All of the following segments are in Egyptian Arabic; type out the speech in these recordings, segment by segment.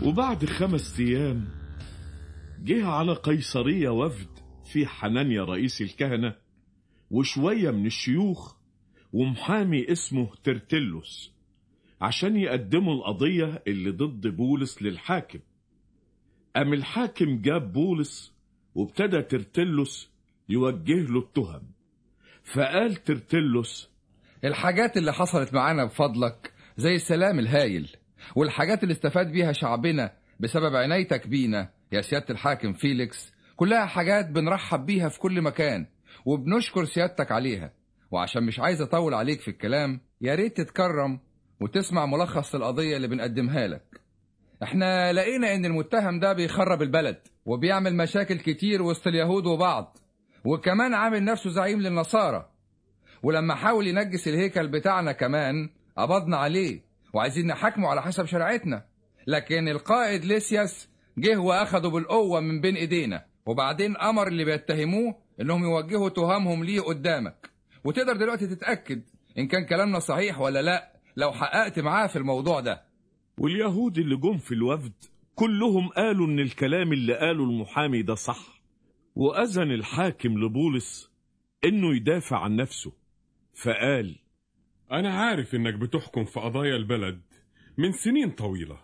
وبعد خمس أيام جه على قيصرية وفد في حنانيا رئيس الكهنة وشوية من الشيوخ ومحامي اسمه ترتلس عشان يقدموا القضية اللي ضد بولس للحاكم قام الحاكم جاب بولس وابتدى ترتلس يوجه له التهم فقال ترتلس الحاجات اللي حصلت معانا بفضلك زي السلام الهايل والحاجات اللي استفاد بيها شعبنا بسبب عنايتك بينا يا سيادة الحاكم فيليكس كلها حاجات بنرحب بيها في كل مكان وبنشكر سيادتك عليها وعشان مش عايز اطول عليك في الكلام يا ريت تتكرم وتسمع ملخص القضية اللي بنقدمها لك احنا لقينا ان المتهم ده بيخرب البلد وبيعمل مشاكل كتير وسط اليهود وبعض وكمان عامل نفسه زعيم للنصارى ولما حاول ينجس الهيكل بتاعنا كمان قبضنا عليه وعايزين نحاكمه على حسب شريعتنا لكن القائد ليسياس جه واخده بالقوه من بين ايدينا وبعدين امر اللي بيتهموه انهم يوجهوا تهامهم ليه قدامك وتقدر دلوقتي تتاكد ان كان كلامنا صحيح ولا لا لو حققت معاه في الموضوع ده واليهود اللي جم في الوفد كلهم قالوا ان الكلام اللي قاله المحامي ده صح واذن الحاكم لبولس انه يدافع عن نفسه فقال أنا عارف إنك بتحكم في قضايا البلد من سنين طويلة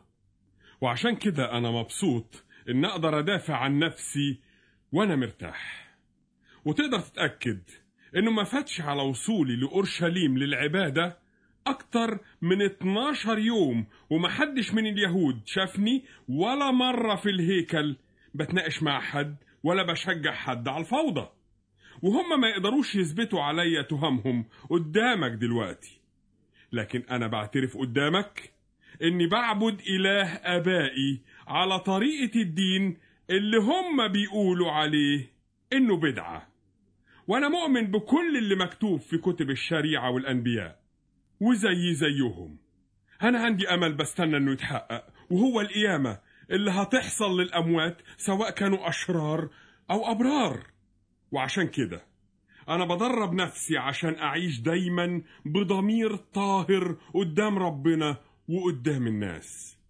وعشان كده أنا مبسوط إن أقدر أدافع عن نفسي وأنا مرتاح وتقدر تتأكد إنه ما فاتش على وصولي لأورشليم للعبادة أكتر من 12 يوم ومحدش من اليهود شافني ولا مرة في الهيكل بتناقش مع حد ولا بشجع حد على الفوضى وهم ما يقدروش يثبتوا عليا تهمهم قدامك دلوقتي لكن أنا بعترف قدامك إني بعبد إله آبائي على طريقة الدين اللي هم بيقولوا عليه إنه بدعة وأنا مؤمن بكل اللي مكتوب في كتب الشريعة والأنبياء وزي زيهم أنا عندي أمل بستنى إنه يتحقق وهو القيامة اللي هتحصل للأموات سواء كانوا أشرار أو أبرار وعشان كده أنا بدرب نفسي عشان أعيش دايما بضمير طاهر قدام ربنا وقدام الناس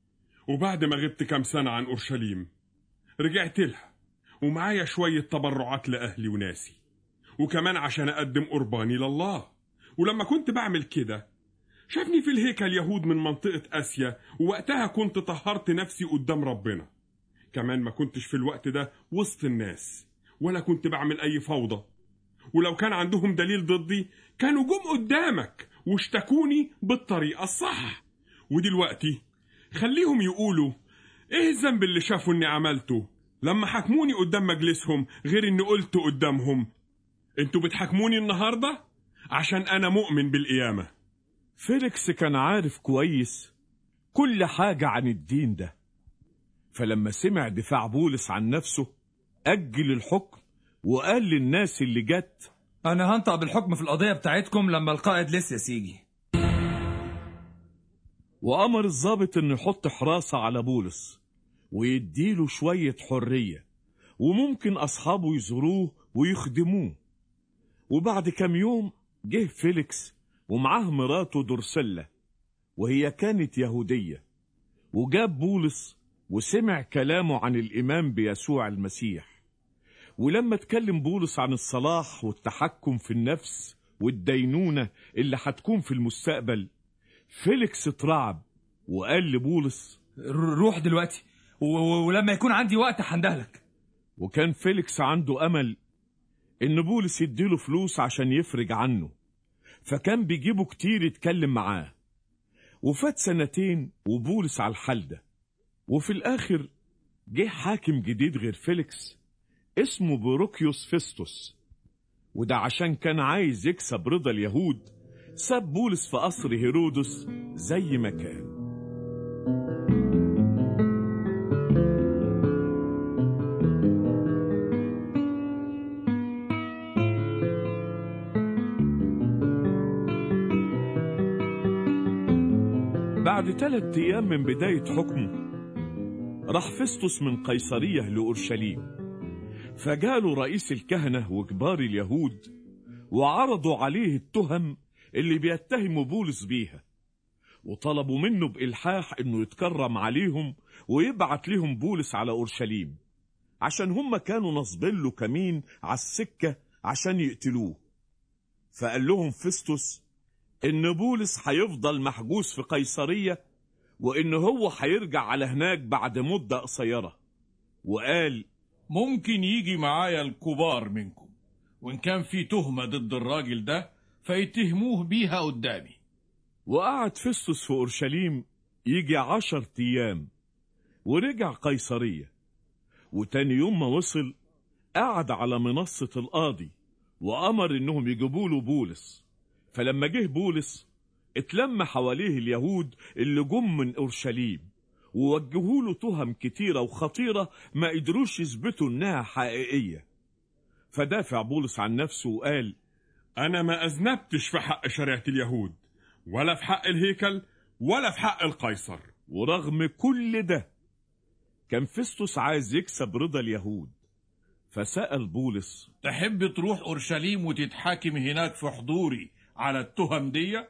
وبعد ما غبت كام سنة عن أورشليم رجعت لها ومعايا شوية تبرعات لأهلي وناسي وكمان عشان أقدم قرباني لله ولما كنت بعمل كده شافني في الهيكل يهود من منطقة آسيا ووقتها كنت طهرت نفسي قدام ربنا كمان ما كنتش في الوقت ده وسط الناس ولا كنت بعمل أي فوضى ولو كان عندهم دليل ضدي كانوا جم قدامك واشتكوني بالطريقة الصح ودلوقتي خليهم يقولوا ايه الذنب اللي شافوا اني عملته لما حكموني قدام مجلسهم غير اني قلت قدامهم انتوا بتحكموني النهاردة عشان انا مؤمن بالقيامة فيليكس كان عارف كويس كل حاجة عن الدين ده فلما سمع دفاع بولس عن نفسه أجل الحكم وقال للناس اللي جت أنا هنطق بالحكم في القضية بتاعتكم لما القائد لسياس يجي وأمر الضابط إنه يحط حراسة على بولس ويديله شوية حرية وممكن أصحابه يزوروه ويخدموه وبعد كام يوم جه فيليكس ومعاه مراته درسلة وهي كانت يهودية وجاب بولس وسمع كلامه عن الإمام بيسوع المسيح ولما اتكلم بولس عن الصلاح والتحكم في النفس والدينونة اللي هتكون في المستقبل فيليكس اترعب وقال لبولس روح دلوقتي و- و- ولما يكون عندي وقت هندهلك وكان فيليكس عنده أمل إن بولس يديله فلوس عشان يفرج عنه فكان بيجيبه كتير يتكلم معاه وفات سنتين وبولس على الحال ده وفي الآخر جه حاكم جديد غير فيليكس اسمه بروكيوس فيستوس وده عشان كان عايز يكسب رضا اليهود ساب بولس في قصر هيرودس زي ما كان بعد ثلاثة أيام من بداية حكمه راح فيستوس من قيصرية لأورشليم فجاله رئيس الكهنة وكبار اليهود وعرضوا عليه التهم اللي بيتهموا بولس بيها وطلبوا منه بإلحاح إنه يتكرم عليهم ويبعت لهم بولس على أورشليم عشان هم كانوا نصبين له كمين على السكة عشان يقتلوه فقال لهم فيستوس إن بولس هيفضل محجوز في قيصرية وإن هو هيرجع على هناك بعد مدة قصيرة وقال ممكن يجي معايا الكبار منكم وإن كان في تهمة ضد الراجل ده فيتهموه بيها قدامي وقعد فيستوس في أورشليم يجي عشر أيام ورجع قيصرية وتاني يوم ما وصل قعد على منصة القاضي وأمر إنهم يجيبوا له بولس فلما جه بولس اتلم حواليه اليهود اللي جم من أورشليم ووجهوا له تهم كتيرة وخطيرة ما قدروش يثبتوا إنها حقيقية فدافع بولس عن نفسه وقال أنا ما أذنبتش في حق شريعة اليهود ولا في حق الهيكل ولا في حق القيصر ورغم كل ده كان فيستوس عايز يكسب رضا اليهود فسأل بولس تحب تروح أورشليم وتتحاكم هناك في حضوري على التهم دي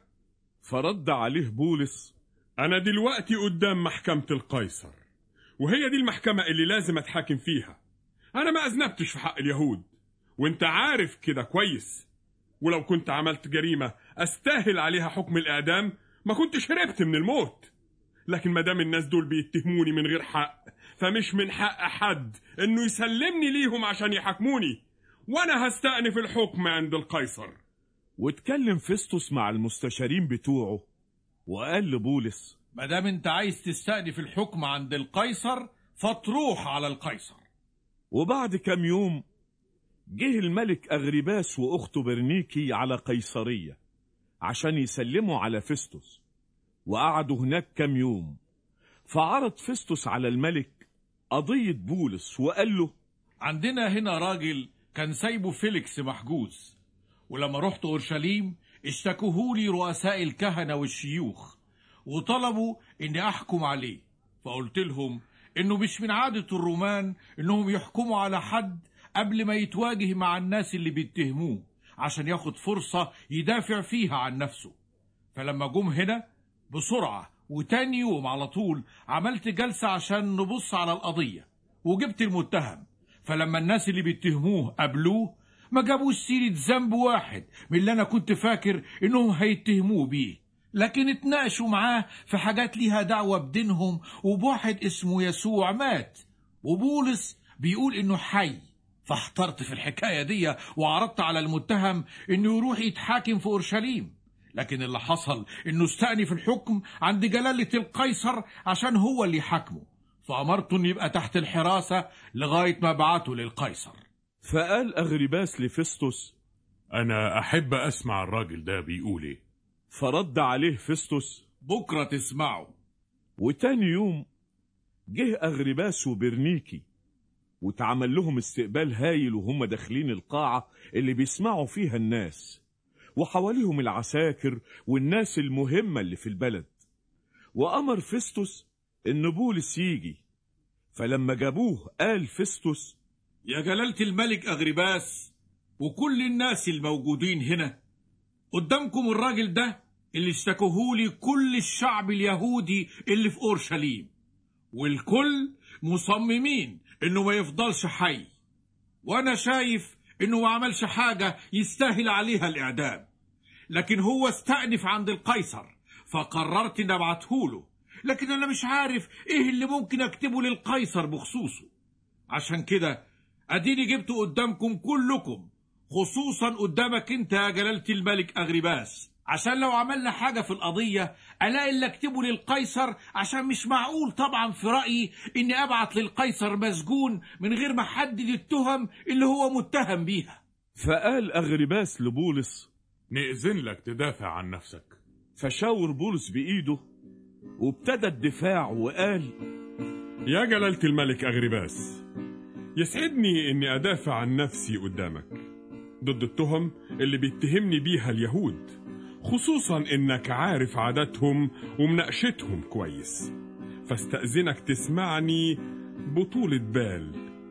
فرد عليه بولس أنا دلوقتي قدام محكمة القيصر وهي دي المحكمة اللي لازم أتحاكم فيها أنا ما أذنبتش في حق اليهود وأنت عارف كده كويس ولو كنت عملت جريمة أستاهل عليها حكم الإعدام ما كنتش هربت من الموت لكن ما دام الناس دول بيتهموني من غير حق فمش من حق حد إنه يسلمني ليهم عشان يحاكموني وأنا هستأنف الحكم عند القيصر واتكلم فيستوس مع المستشارين بتوعه وقال لبولس ما دام انت عايز تستأنف الحكم عند القيصر فتروح على القيصر وبعد كام يوم جه الملك أغرباس وأخته برنيكي على قيصرية عشان يسلموا على فيستوس وقعدوا هناك كام يوم فعرض فيستوس على الملك قضية بولس وقال له عندنا هنا راجل كان سايبه فيليكس محجوز ولما رحت أورشليم اشتكوهولي رؤساء الكهنة والشيوخ وطلبوا إني أحكم عليه فقلت لهم إنه مش من عادة الرومان إنهم يحكموا على حد قبل ما يتواجه مع الناس اللي بيتهموه عشان ياخد فرصة يدافع فيها عن نفسه فلما جم هنا بسرعة وتاني يوم على طول عملت جلسة عشان نبص على القضية وجبت المتهم فلما الناس اللي بيتهموه قابلوه ما جابوش سيرة ذنب واحد من اللي أنا كنت فاكر إنهم هيتهموه بيه لكن اتناقشوا معاه في حاجات ليها دعوة بدينهم وبواحد اسمه يسوع مات وبولس بيقول إنه حي فاحترت في الحكاية دي وعرضت على المتهم إنه يروح يتحاكم في أورشليم لكن اللي حصل إنه استأنف الحكم عند جلالة القيصر عشان هو اللي يحاكمه فأمرته إنه يبقى تحت الحراسة لغاية ما بعته للقيصر فقال أغرباس لفيستوس أنا أحب أسمع الراجل ده بيقول إيه فرد عليه فيستوس بكرة تسمعه وتاني يوم جه أغرباس وبرنيكي واتعمل لهم استقبال هايل وهم داخلين القاعة اللي بيسمعوا فيها الناس وحواليهم العساكر والناس المهمة اللي في البلد وأمر فيستوس إن بولس يجي فلما جابوه قال فيستوس يا جلالة الملك أغرباس وكل الناس الموجودين هنا قدامكم الراجل ده اللي اشتكوهولي كل الشعب اليهودي اللي في أورشليم والكل مصممين إنه ما يفضلش حي وأنا شايف إنه ما عملش حاجة يستاهل عليها الإعدام لكن هو استأنف عند القيصر فقررت إن أبعتهوله لكن أنا مش عارف إيه اللي ممكن أكتبه للقيصر بخصوصه عشان كده أديني جبته قدامكم كلكم خصوصا قدامك انت يا جلالة الملك أغرباس عشان لو عملنا حاجة في القضية ألاقي اللي أكتبه للقيصر عشان مش معقول طبعا في رأيي إني أبعت للقيصر مسجون من غير ما أحدد التهم اللي هو متهم بيها فقال أغرباس لبولس نأذن لك تدافع عن نفسك فشاور بولس بإيده وابتدى الدفاع وقال يا جلالة الملك أغرباس يسعدني إني أدافع عن نفسي قدامك ضد التهم اللي بيتهمني بيها اليهود خصوصا إنك عارف عاداتهم ومناقشتهم كويس فاستأذنك تسمعني بطولة بال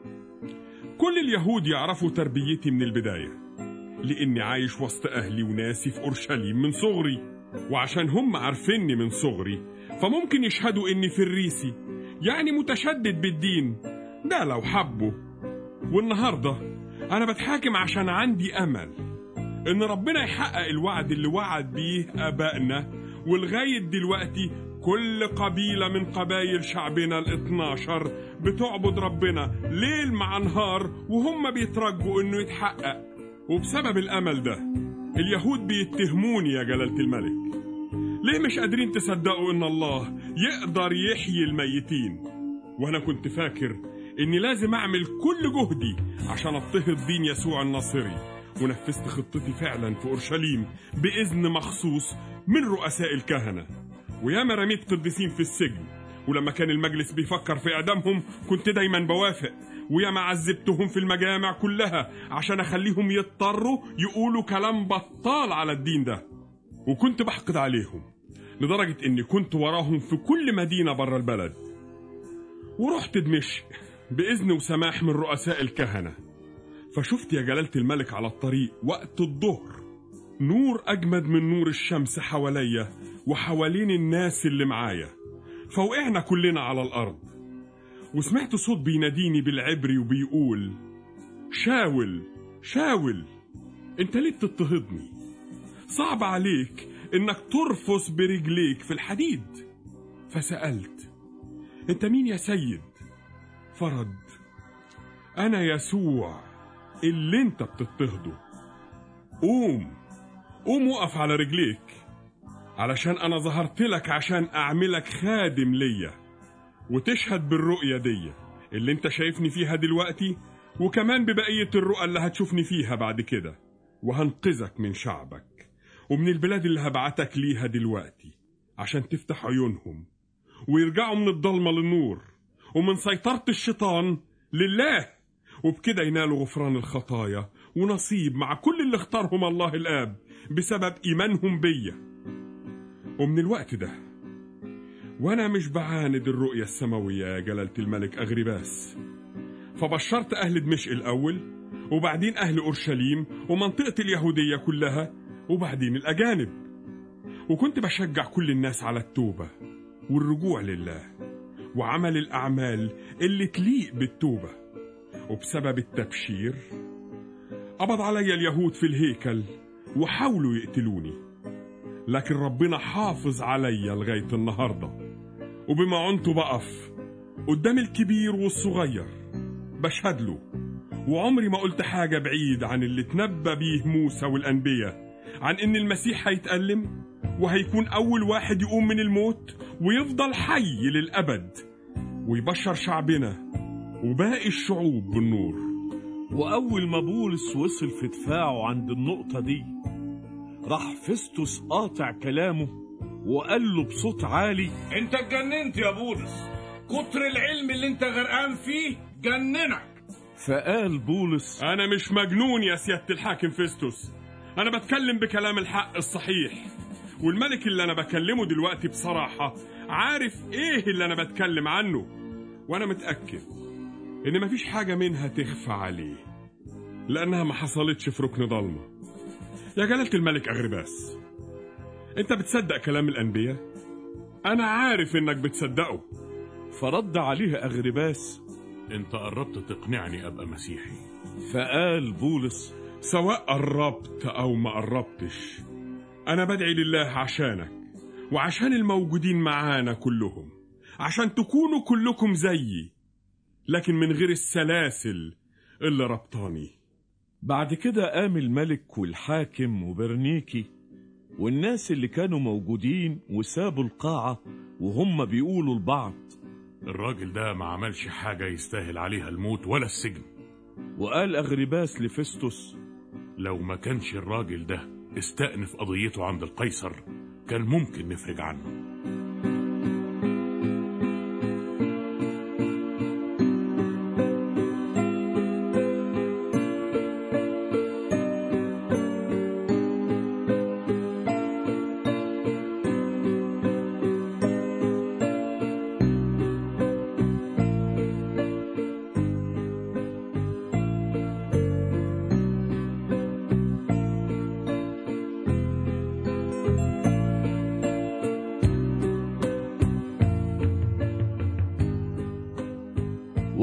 كل اليهود يعرفوا تربيتي من البداية لإني عايش وسط أهلي وناسي في أورشليم من صغري وعشان هم عارفيني من صغري فممكن يشهدوا إني فريسي يعني متشدد بالدين ده لو حبوا والنهاردة أنا بتحاكم عشان عندي أمل إن ربنا يحقق الوعد اللي وعد بيه آبائنا ولغاية دلوقتي كل قبيلة من قبايل شعبنا الاثناشر بتعبد ربنا ليل مع نهار وهم بيترجوا إنه يتحقق وبسبب الأمل ده اليهود بيتهموني يا جلالة الملك ليه مش قادرين تصدقوا إن الله يقدر يحيي الميتين وأنا كنت فاكر إني لازم أعمل كل جهدي عشان أضطهد دين يسوع الناصري ونفذت خطتي فعلا في أورشليم بإذن مخصوص من رؤساء الكهنة وياما رميت قديسين في السجن ولما كان المجلس بيفكر في إعدامهم كنت دايما بوافق وياما عذبتهم في المجامع كلها عشان أخليهم يضطروا يقولوا كلام بطال على الدين ده وكنت بحقد عليهم لدرجة إني كنت وراهم في كل مدينة بره البلد ورحت دمشق بإذن وسماح من رؤساء الكهنة فشفت يا جلالة الملك على الطريق وقت الظهر نور أجمد من نور الشمس حواليا وحوالين الناس اللي معايا فوقعنا كلنا على الأرض وسمعت صوت بيناديني بالعبري وبيقول شاول شاول انت ليه بتضطهدني صعب عليك انك ترفس برجليك في الحديد فسألت انت مين يا سيد فرد انا يسوع اللي انت بتضطهده قوم قوم وقف على رجليك علشان انا ظهرت لك عشان اعملك خادم ليا وتشهد بالرؤية دي اللي انت شايفني فيها دلوقتي وكمان ببقية الرؤى اللي هتشوفني فيها بعد كده وهنقذك من شعبك ومن البلاد اللي هبعتك ليها دلوقتي عشان تفتح عيونهم ويرجعوا من الضلمة للنور ومن سيطرة الشيطان لله وبكده ينالوا غفران الخطايا ونصيب مع كل اللي اختارهم الله الآب بسبب إيمانهم بيا ومن الوقت ده وأنا مش بعاند الرؤية السماوية يا جلالة الملك أغرباس فبشرت أهل دمشق الأول وبعدين أهل أورشليم ومنطقة اليهودية كلها وبعدين الأجانب وكنت بشجع كل الناس على التوبة والرجوع لله وعمل الأعمال اللي تليق بالتوبة وبسبب التبشير قبض علي اليهود في الهيكل وحاولوا يقتلوني لكن ربنا حافظ عليا لغاية النهاردة وبما عنت بقف قدام الكبير والصغير بشهد له وعمري ما قلت حاجة بعيد عن اللي تنبى بيه موسى والأنبياء عن إن المسيح هيتألم وهيكون أول واحد يقوم من الموت ويفضل حي للأبد ويبشر شعبنا وباقي الشعوب بالنور وأول ما بولس وصل في دفاعه عند النقطة دي راح فيستوس قاطع كلامه وقال له بصوت عالي انت اتجننت يا بولس كتر العلم اللي انت غرقان فيه جننك فقال بولس أنا مش مجنون يا سيادة الحاكم فيستوس أنا بتكلم بكلام الحق الصحيح والملك اللي أنا بكلمه دلوقتي بصراحة عارف إيه اللي أنا بتكلم عنه وأنا متأكد إن مفيش حاجة منها تخفى عليه لأنها ما حصلتش في ركن ضلمة يا جلالة الملك أغرباس أنت بتصدق كلام الأنبياء؟ أنا عارف إنك بتصدقه فرد عليه أغرباس انت قربت تقنعني ابقى مسيحي فقال بولس سواء قربت أو ما قربتش أنا بدعي لله عشانك وعشان الموجودين معانا كلهم عشان تكونوا كلكم زيي لكن من غير السلاسل اللي ربطاني بعد كده قام الملك والحاكم وبرنيكي والناس اللي كانوا موجودين وسابوا القاعة وهم بيقولوا لبعض الراجل ده ما عملش حاجة يستاهل عليها الموت ولا السجن وقال أغرباس لفيستوس لو ما كانش الراجل ده استأنف قضيته عند القيصر كان ممكن نفرج عنه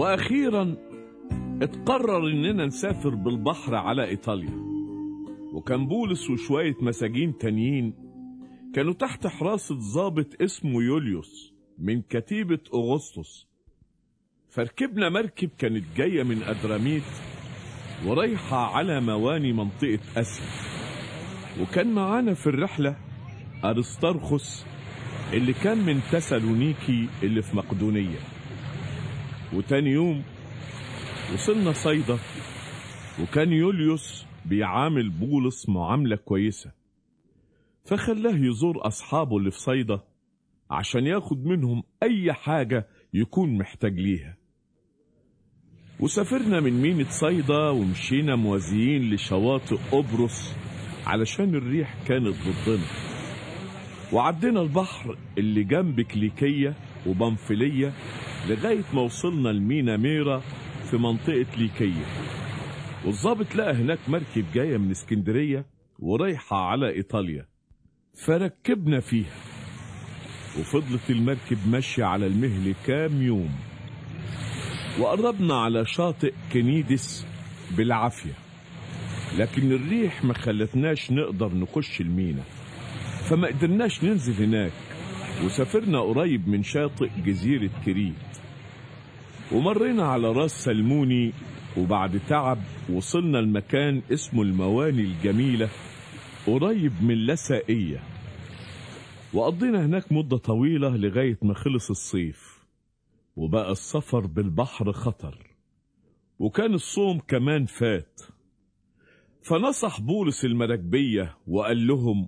وأخيرا اتقرر إننا نسافر بالبحر على إيطاليا وكان بولس وشوية مساجين تانيين كانوا تحت حراسة ضابط اسمه يوليوس من كتيبة أغسطس فركبنا مركب كانت جاية من أدراميت ورايحة على مواني منطقة أسيا وكان معانا في الرحلة أرسترخس اللي كان من تسالونيكي اللي في مقدونية وتاني يوم وصلنا صيدا وكان يوليوس بيعامل بولس معاملة كويسة فخلاه يزور أصحابه اللي في صيدا عشان ياخد منهم أي حاجة يكون محتاج ليها وسافرنا من مينة صيدا ومشينا موازيين لشواطئ قبرص علشان الريح كانت ضدنا وعدينا البحر اللي جنب كليكية وبنفلية لغاية ما وصلنا لمينا ميرا في منطقة ليكية والظابط لقى هناك مركب جاية من اسكندرية ورايحة على إيطاليا فركبنا فيها وفضلت المركب ماشية على المهل كام يوم وقربنا على شاطئ كنيدس بالعافية لكن الريح ما خلتناش نقدر نخش المينا فما قدرناش ننزل هناك وسافرنا قريب من شاطئ جزيرة كريت ومرينا على راس سلموني وبعد تعب وصلنا لمكان اسمه المواني الجميلة قريب من لسائية وقضينا هناك مدة طويلة لغاية ما خلص الصيف وبقى السفر بالبحر خطر وكان الصوم كمان فات فنصح بولس المراكبية وقال لهم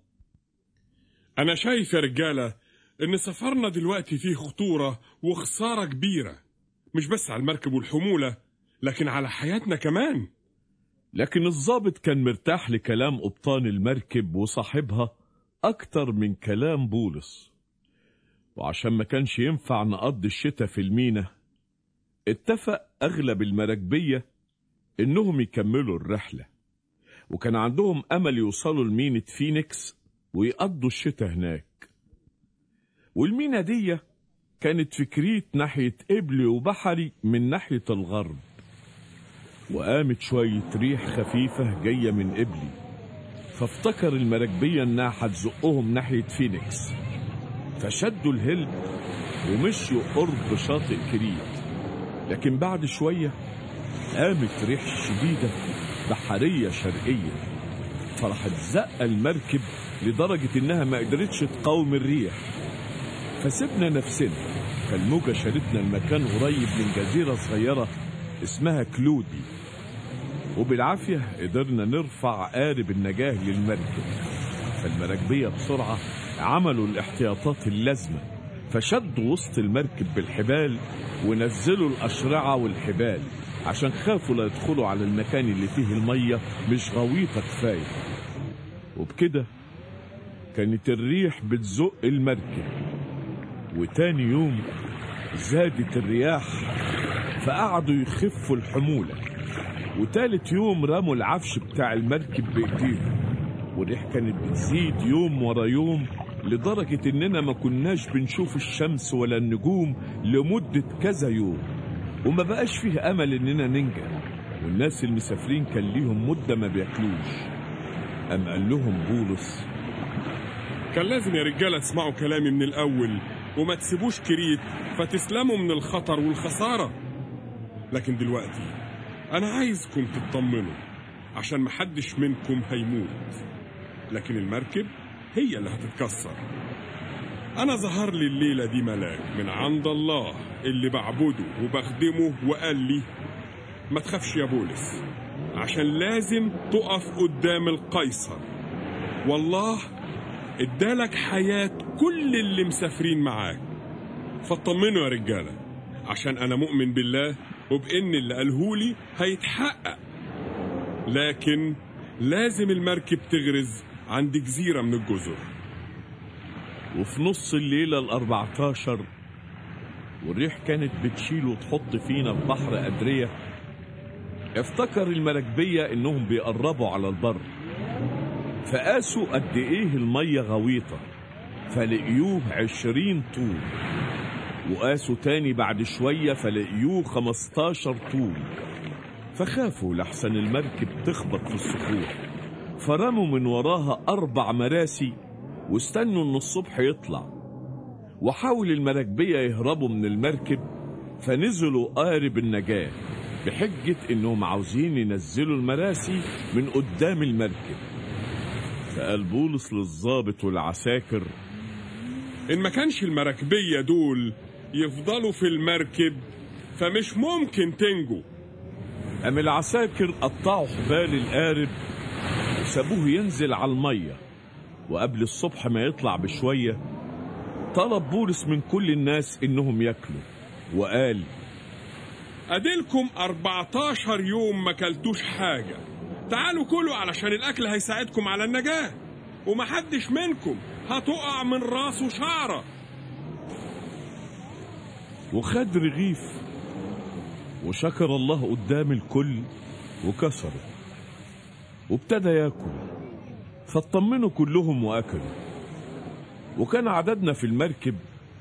أنا شايف يا رجالة إن سفرنا دلوقتي فيه خطورة وخسارة كبيرة مش بس على المركب والحمولة لكن على حياتنا كمان لكن الضابط كان مرتاح لكلام قبطان المركب وصاحبها أكتر من كلام بولس وعشان ما كانش ينفع نقضي الشتاء في المينا اتفق أغلب المراكبية إنهم يكملوا الرحلة وكان عندهم أمل يوصلوا لمينة فينيكس ويقضوا الشتاء هناك والمينا دي كانت في كريت ناحية قبلي وبحري من ناحية الغرب وقامت شوية ريح خفيفة جاية من قبلي فافتكر المراكبية انها هتزقهم ناحية فينيكس فشدوا الهلب ومشيوا قرب شاطئ كريت لكن بعد شوية قامت ريح شديدة بحرية شرقية فراحت زق المركب لدرجة انها ما قدرتش تقاوم الريح فسبنا نفسنا فالموجة شالتنا المكان قريب من جزيرة صغيرة اسمها كلودي وبالعافية قدرنا نرفع قارب النجاة للمركب فالمراكبية بسرعة عملوا الاحتياطات اللازمة فشدوا وسط المركب بالحبال ونزلوا الأشرعة والحبال عشان خافوا لا يدخلوا على المكان اللي فيه المية مش غويطة كفاية وبكده كانت الريح بتزق المركب وتاني يوم زادت الرياح فقعدوا يخفوا الحمولة وتالت يوم رموا العفش بتاع المركب بإيديهم والريح كانت بتزيد يوم ورا يوم لدرجة إننا ما كناش بنشوف الشمس ولا النجوم لمدة كذا يوم وما بقاش فيه أمل إننا ننجح والناس المسافرين كان ليهم مدة ما بياكلوش أم قال لهم بولس كان لازم يا رجالة تسمعوا كلامي من الأول وما تسيبوش كريت فتسلموا من الخطر والخسارة لكن دلوقتي أنا عايزكم تطمنوا عشان محدش منكم هيموت لكن المركب هي اللي هتتكسر أنا ظهر لي الليلة دي ملاك من عند الله اللي بعبده وبخدمه وقال لي ما تخافش يا بولس عشان لازم تقف قدام القيصر والله ادالك حياة كل اللي مسافرين معاك فاطمنوا يا رجالة عشان أنا مؤمن بالله وبإن اللي قالهولي هيتحقق لكن لازم المركب تغرز عند جزيرة من الجزر وفي نص الليلة الأربعتاشر والريح كانت بتشيل وتحط فينا في بحر أدرية افتكر المراكبية إنهم بيقربوا على البر فقاسوا قد إيه المية غويطة فلقيوه عشرين طول وقاسوا تاني بعد شوية فلقيوه 15 طول فخافوا لحسن المركب تخبط في الصخور فرموا من وراها أربع مراسي واستنوا إن الصبح يطلع وحاول المراكبية يهربوا من المركب فنزلوا قارب النجاة بحجة إنهم عاوزين ينزلوا المراسي من قدام المركب فقال بولس للظابط والعساكر إن ما كانش المراكبية دول يفضلوا في المركب فمش ممكن تنجوا قام العساكر قطعوا حبال القارب وسابوه ينزل على المية وقبل الصبح ما يطلع بشوية طلب بولس من كل الناس إنهم ياكلوا وقال أديلكم 14 يوم ما كلتوش حاجة تعالوا كلوا علشان الأكل هيساعدكم على النجاة ومحدش منكم هتقع من راسه شعرة وخد رغيف وشكر الله قدام الكل وكسره وابتدى ياكل فاطمنوا كلهم واكلوا وكان عددنا في المركب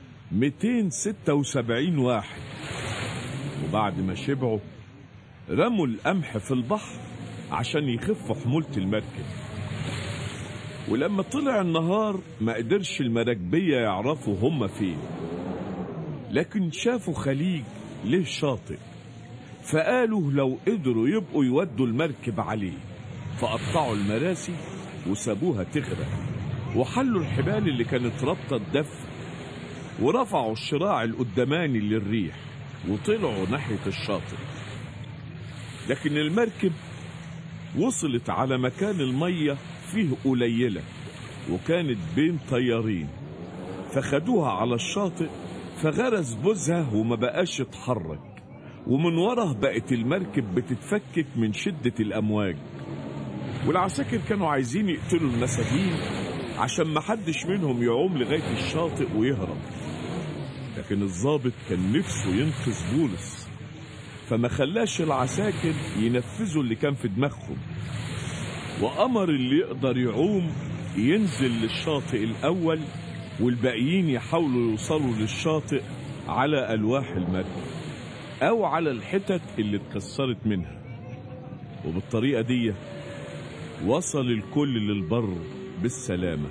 276 واحد وبعد ما شبعوا رموا القمح في البحر عشان يخفوا حمولة المركب ولما طلع النهار ما قدرش المراكبية يعرفوا هم فين لكن شافوا خليج له شاطئ فقالوا لو قدروا يبقوا يودوا المركب عليه فقطعوا المراسي وسابوها تغرق وحلوا الحبال اللي كانت رابطة الدف ورفعوا الشراع القداماني للريح وطلعوا ناحية الشاطئ لكن المركب وصلت على مكان المية فيه قليلة وكانت بين طيارين فخدوها على الشاطئ فغرز بوزها وما بقاش يتحرك ومن وراه بقت المركب بتتفكك من شدة الأمواج والعساكر كانوا عايزين يقتلوا المساجين عشان ما حدش منهم يعوم لغاية الشاطئ ويهرب لكن الضابط كان نفسه ينقذ بولس فما خلاش العساكر ينفذوا اللي كان في دماغهم وأمر اللي يقدر يعوم ينزل للشاطئ الأول والباقيين يحاولوا يوصلوا للشاطئ على ألواح المركب أو على الحتت اللي اتكسرت منها وبالطريقة دي وصل الكل للبر بالسلامة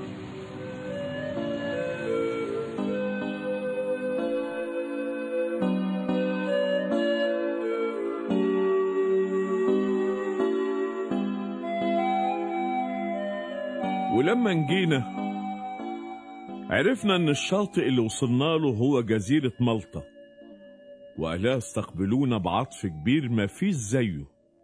ولما نجينا عرفنا ان الشاطئ اللي وصلنا له هو جزيرة مالطا وأهلها استقبلونا بعطف كبير ما فيش زيه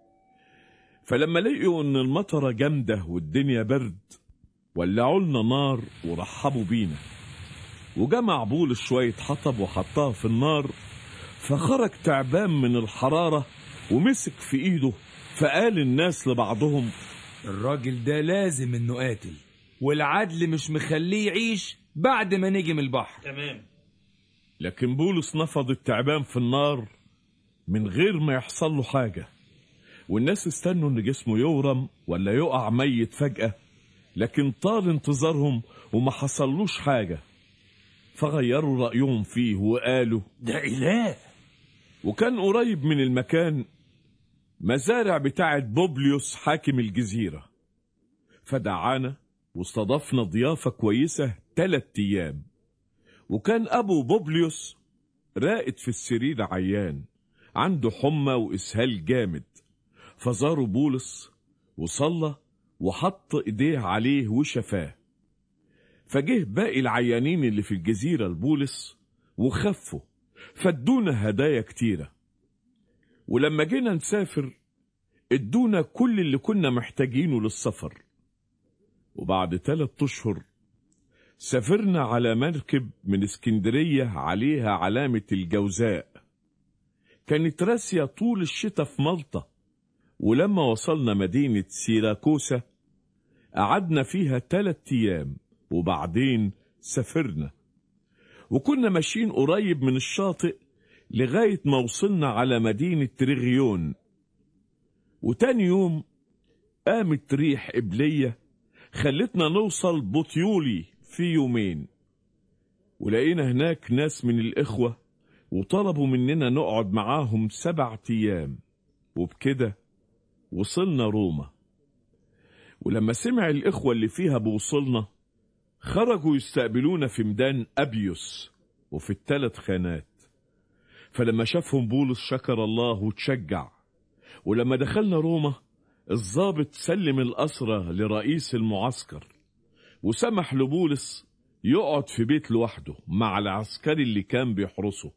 فلما لقيوا ان المطرة جامدة والدنيا برد ولعوا لنا نار ورحبوا بينا وجمع بولس شوية حطب وحطها في النار فخرج تعبان من الحرارة ومسك في ايده فقال الناس لبعضهم الراجل ده لازم انه قاتل والعدل مش مخليه يعيش بعد ما نجي من البحر تمام لكن بولس نفض التعبان في النار من غير ما يحصل له حاجة والناس استنوا ان جسمه يورم ولا يقع ميت فجأة لكن طال انتظارهم وما حصلوش حاجة فغيروا رأيهم فيه وقالوا ده إله وكان قريب من المكان مزارع بتاعة بوبليوس حاكم الجزيرة فدعانا واستضفنا ضيافة كويسة تلات أيام وكان أبو بوبليوس راقد في السرير عيان عنده حمى وإسهال جامد فزاروا بولس وصلى وحط إيديه عليه وشفاه فجه باقي العيانين اللي في الجزيرة لبولس وخفوا فادونا هدايا كتيرة ولما جينا نسافر ادونا كل اللي كنا محتاجينه للسفر وبعد ثلاث أشهر سافرنا على مركب من اسكندرية عليها علامة الجوزاء كانت راسية طول الشتاء في مالطا ولما وصلنا مدينة سيراكوسا قعدنا فيها تلات أيام وبعدين سافرنا وكنا ماشيين قريب من الشاطئ لغاية ما وصلنا على مدينة ريغيون وتاني يوم قامت ريح قبلية خلتنا نوصل بطيولي في يومين ولقينا هناك ناس من الإخوة وطلبوا مننا نقعد معاهم سبعة أيام وبكده وصلنا روما ولما سمع الإخوة اللي فيها بوصلنا خرجوا يستقبلونا في ميدان أبيوس وفي الثلاث خانات فلما شافهم بولس شكر الله وتشجع ولما دخلنا روما الضابط سلم الأسرة لرئيس المعسكر وسمح لبولس يقعد في بيت لوحده مع العسكري اللي كان بيحرسه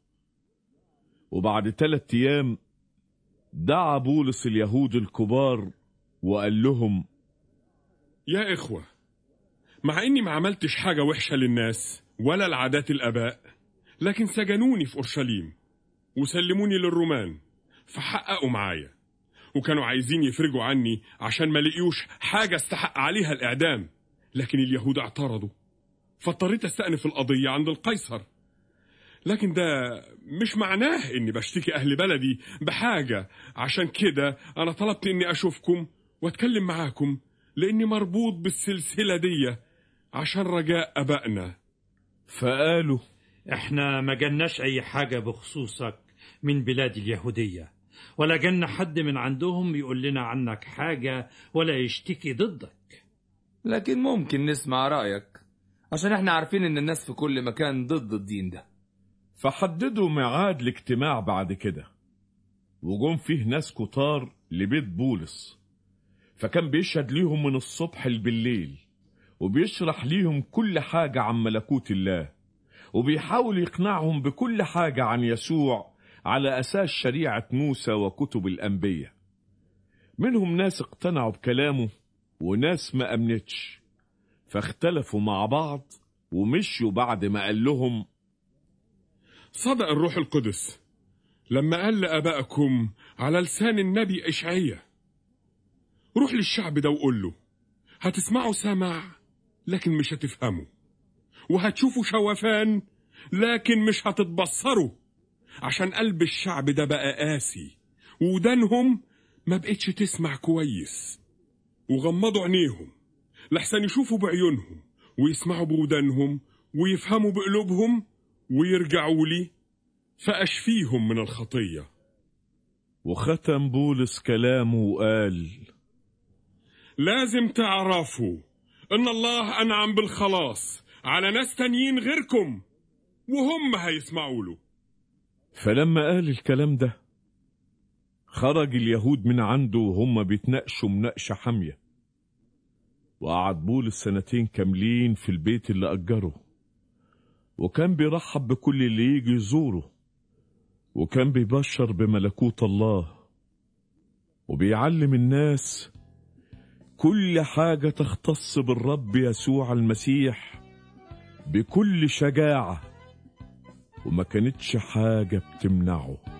وبعد ثلاثة أيام دعا بولس اليهود الكبار وقال لهم يا إخوة مع إني ما عملتش حاجة وحشة للناس ولا العادات الآباء لكن سجنوني في أورشليم وسلموني للرومان فحققوا معايا وكانوا عايزين يفرجوا عني عشان ما لقيوش حاجة استحق عليها الإعدام لكن اليهود اعترضوا فاضطريت استأنف القضية عند القيصر لكن ده مش معناه اني بشتكي اهل بلدي بحاجة عشان كده انا طلبت اني اشوفكم واتكلم معاكم لاني مربوط بالسلسلة دي عشان رجاء ابائنا فقالوا احنا ما جالناش اي حاجة بخصوصك من بلاد اليهودية ولا جالنا حد من عندهم يقول لنا عنك حاجة ولا يشتكي ضدك لكن ممكن نسمع رأيك عشان احنا عارفين ان الناس في كل مكان ضد الدين ده فحددوا ميعاد الاجتماع بعد كده وجم فيه ناس كتار لبيت بولس فكان بيشهد ليهم من الصبح بالليل وبيشرح ليهم كل حاجة عن ملكوت الله وبيحاول يقنعهم بكل حاجة عن يسوع على أساس شريعة موسى وكتب الأنبياء منهم ناس اقتنعوا بكلامه وناس ما أمنتش فاختلفوا مع بعض ومشوا بعد ما قال لهم صدق الروح القدس لما قال لآبائكم على لسان النبي إشعية روح للشعب ده وقول له هتسمعوا سمع لكن مش هتفهموا وهتشوفوا شوفان لكن مش هتتبصروا عشان قلب الشعب ده بقى قاسي ودانهم ما بقتش تسمع كويس وغمضوا عينيهم لحسن يشوفوا بعيونهم ويسمعوا بودانهم ويفهموا بقلوبهم ويرجعوا لي فأشفيهم من الخطية وختم بولس كلامه وقال لازم تعرفوا إن الله أنعم بالخلاص على ناس تانيين غيركم وهم هيسمعوا له فلما قال الكلام ده خرج اليهود من عنده وهم بيتناقشوا مناقشة حامية وقعد بولس سنتين كاملين في البيت اللي أجره وكان بيرحب بكل اللي يجي يزوره وكان بيبشر بملكوت الله وبيعلم الناس كل حاجة تختص بالرب يسوع المسيح بكل شجاعة وما كانتش حاجة بتمنعه